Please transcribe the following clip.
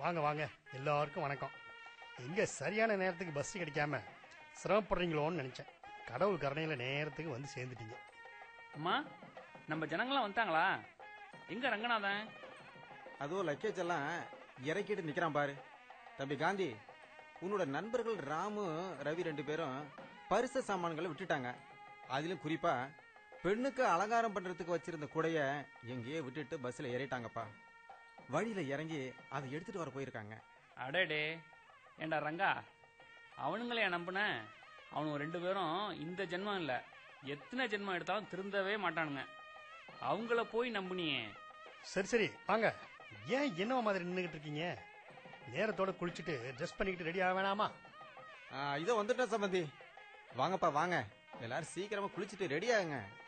வாங்க வாங்க எல்லாருக்கும் வணக்கம் எங்க சரியான நேரத்துக்கு பஸ் கிடைக்காம சிரமப்படுறீங்களோன்னு நினைச்சேன் கடவுள் கருணையில நேரத்துக்கு வந்து சேர்ந்துட்டீங்க அம்மா நம்ம ஜனங்களாம் வந்துட்டாங்களா எங்க ரங்கநாதன் அதுவும் லக்கேஜ் எல்லாம் இறக்கிட்டு நிக்கிறான் பாரு தம்பி காந்தி உன்னோட நண்பர்கள் ராமு ரவி ரெண்டு பேரும் பரிசு சாமான்களை விட்டுட்டாங்க அதிலும் குறிப்பா பெண்ணுக்கு அலங்காரம் பண்றதுக்கு வச்சிருந்த கூடைய எங்கேயே விட்டுட்டு பஸ்ல ஏறிட்டாங்கப்பா வழியில இறங்கி அதை எடுத்துட்டு வர போயிருக்காங்க அடடே ஏண்டா ரங்கா அவனுங்களே நம்பின அவனுங்க ரெண்டு பேரும் இந்த ஜென்மம் இல்ல எத்தனை ஜென்மம் எடுத்தாலும் திருந்தவே மாட்டானுங்க அவங்கள போய் நம்புனியே சரி சரி வாங்க ஏன் என்னவா மாதிரி நின்றுகிட்டு இருக்கீங்க நேரத்தோட குளிச்சுட்டு ட்ரெஸ் பண்ணிக்கிட்டு ரெடி ஆக வேணாமா ஆ, இதோ வந்துட்டேன் சம்பந்தி வாங்கப்பா வாங்க எல்லாரும் சீக்கிரமா குளிச்சுட்டு ரெடி ஆகுங்க